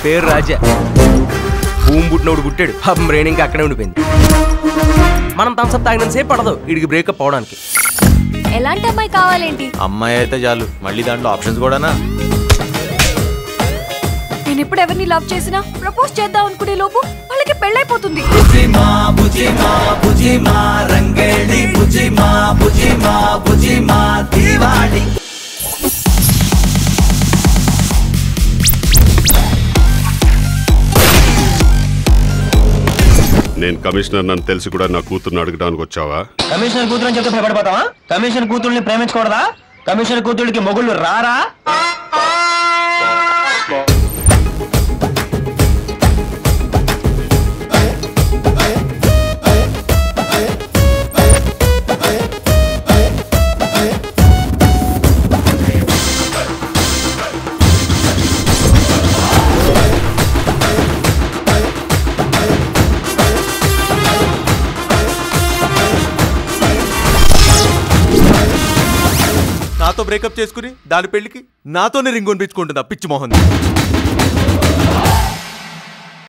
పేరు రాజా భూమి పుట్టినోడు పుట్టాడు పాపం బ్రెయిన్ ఇంకా అక్కడే ఉండిపోయింది మనం థమ్స్అప్ తాగినంత సేపు పడదు వీడికి బ్రేకప్ అవడానికి ఎలాంటి అమ్మాయి కావాలేంటి అమ్మాయి అయితే చాలు మళ్ళీ దాంట్లో ఆప్షన్స్ కూడానా నేను ఎప్పుడు ఎవరిని లవ్ చేసినా ప్రపోజ్ చేద్దాం అనుకునే లోపు వాళ్ళకి పెళ్ళైపోతుంది నేను కమిషనర్ నన్ను తెలిసి కూడా నా కూతుర్ని అడగడానికి వచ్చావా కమిషనర్ కూతురు చెప్తే భయపడిపోతావా కమిషనర్ కూతుర్ని ప్రేమించకూడదా కమిషనర్ కూతురికి మొగుళ్ళు రారా నాతో బ్రేకప్ చేసుకుని దాని పెళ్లికి నాతోనే రింగ్ కొనిపించుకుంటుందా పిచ్చి మోహన్